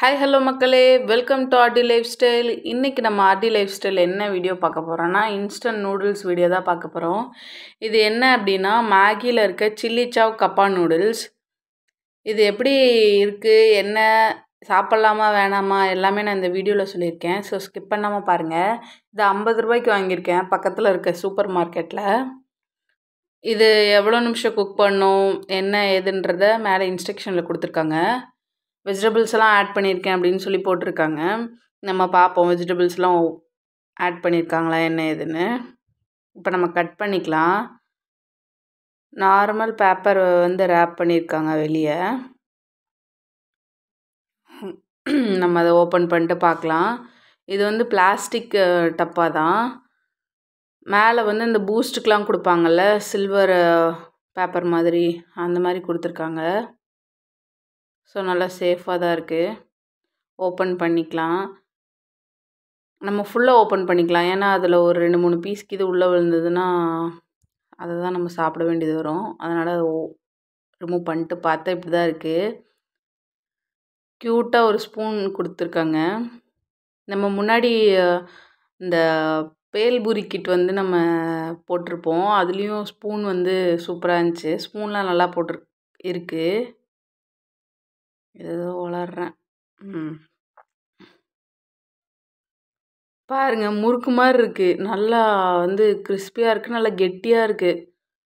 hi hello மக்களே welcome to RD lifestyle இன்றைக்கி நம்ம ஆர்டி லைஃப் ஸ்டைல் என்ன வீடியோ பார்க்க போகிறோன்னா இன்ஸ்டன்ட் நூடுல்ஸ் வீடியோ தான் பார்க்க போகிறோம் இது என்ன அப்படின்னா மேகியில் இருக்க சில்லி சாவ் கப்பா நூடுல்ஸ் இது எப்படி இருக்குது என்ன சாப்பிட்லாமா வேணாமா எல்லாமே நான் இந்த வீடியோவில் சொல்லியிருக்கேன் ஸோ ஸ்கிப் பண்ணாமல் பாருங்கள் இது ஐம்பது ரூபாய்க்கு வாங்கியிருக்கேன் பக்கத்தில் இருக்க சூப்பர் மார்க்கெட்டில் இது எவ்வளோ நிமிஷம் குக் பண்ணும் என்ன ஏதுன்றத மேலே இன்ஸ்ட்ரக்ஷனில் கொடுத்துருக்காங்க வெஜிடபிள்ஸ் எல்லாம் ஆட் பண்ணியிருக்கேன் அப்படின்னு சொல்லி போட்டிருக்காங்க நம்ம பார்ப்போம் வெஜிடபிள்ஸ்லாம் ஆட் பண்ணியிருக்காங்களா என்ன ஏதுன்னு இப்போ நம்ம கட் பண்ணிக்கலாம் நார்மல் பேப்பர் வந்து ரேப் பண்ணியிருக்காங்க வெளியே நம்ம அதை ஓப்பன் பண்ணிட்டு பார்க்கலாம் இது வந்து பிளாஸ்டிக் டப்பா தான் மேலே வந்து இந்த பூஸ்ட்டுக்கெலாம் கொடுப்பாங்கல்ல சில்வர் பேப்பர் மாதிரி அந்த மாதிரி கொடுத்துருக்காங்க ஸோ நல்லா சேஃபாக தான் இருக்குது ஓப்பன் பண்ணிக்கலாம் நம்ம ஃபுல்லாக ஓப்பன் பண்ணிக்கலாம் ஏன்னா அதில் ஒரு ரெண்டு மூணு பீஸ்க்கு இது உள்ளே விழுந்ததுன்னா அதை தான் நம்ம சாப்பிட வேண்டியது வரும் அதனால் அதை ரிமூவ் பண்ணிட்டு பார்த்தா இப்படி தான் இருக்குது க்யூட்டாக ஒரு ஸ்பூன் கொடுத்துருக்காங்க நம்ம முன்னாடி இந்த பேல்பூரி கிட் வந்து நம்ம போட்டிருப்போம் அதுலேயும் ஸ்பூன் வந்து சூப்பராக இருந்துச்சு ஸ்பூன்லாம் நல்லா போட்டிரு இருக்குது ஏதோ வளர்றேன் ம் பாருங்க முறுக்கு மாதிரி இருக்குது நல்லா வந்து கிறிஸ்பியாக இருக்குது நல்லா கெட்டியாக இருக்குது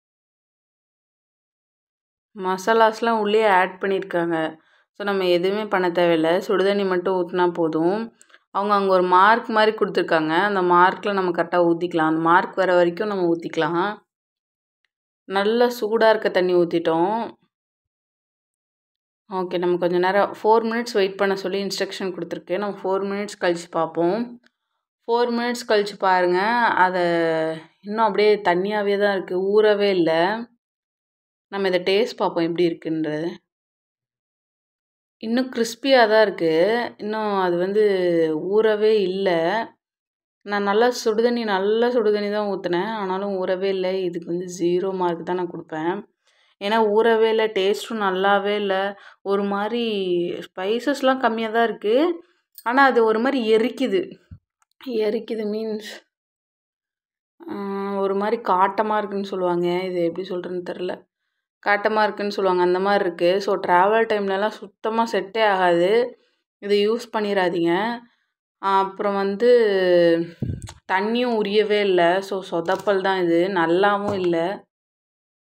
மசாலாஸ்லாம் உள்ளே ஆட் பண்ணியிருக்காங்க ஸோ நம்ம எதுவுமே பண்ண தேவையில்லை சுடுதண்ணி மட்டும் ஊற்றினா போதும் அவங்க அங்கே ஒரு மார்க் மாதிரி கொடுத்துருக்காங்க அந்த மார்க்கில் நம்ம கரெக்டாக ஊற்றிக்கலாம் அந்த மார்க் வர வரைக்கும் நம்ம ஊற்றிக்கலாம் நல்லா சூடாக இருக்க தண்ணி ஊற்றிட்டோம் ஓகே நம்ம கொஞ்சம் நேரம் ஃபோர் மினிட்ஸ் வெயிட் பண்ண சொல்லி இன்ஸ்ட்ரக்ஷன் கொடுத்துருக்கு நம்ம ஃபோர் மினிட்ஸ் கழித்து பார்ப்போம் ஃபோர் மினிட்ஸ் கழித்து பாருங்கள் அதை இன்னும் அப்படியே தண்ணியாகவே தான் இருக்குது ஊறவே இல்லை நம்ம இதை டேஸ்ட் பார்ப்போம் எப்படி இருக்குன்றது இன்னும் கிறிஸ்பியாக தான் இருக்குது இன்னும் அது வந்து ஊறவே இல்லை நான் நல்லா சுடுதண்ணி நல்லா சுடுதண்ணி தான் ஊற்றினேன் ஆனாலும் ஊறவே இல்லை இதுக்கு வந்து ஜீரோ மார்க் தான் நான் கொடுப்பேன் ஏன்னா ஊறவே இல்லை டேஸ்ட்டும் நல்லாவே இல்லை ஒரு மாதிரி ஸ்பைசஸ்லாம் கம்மியாக தான் இருக்குது ஆனால் அது ஒரு மாதிரி எரிக்குது எரிக்குது மீன்ஸ் ஒரு மாதிரி காட்டமாக இருக்குதுன்னு சொல்லுவாங்க இது எப்படி சொல்கிறேன்னு தெரில காட்டமாக இருக்குதுன்னு சொல்லுவாங்க அந்த மாதிரி இருக்குது ஸோ ட்ராவல் டைம்லலாம் சுத்தமாக செட்டே ஆகாது இதை யூஸ் பண்ணிடாதீங்க அப்புறம் வந்து தண்ணியும் உரியவே இல்லை ஸோ சொதப்பல் தான் இது நல்லாவும் இல்லை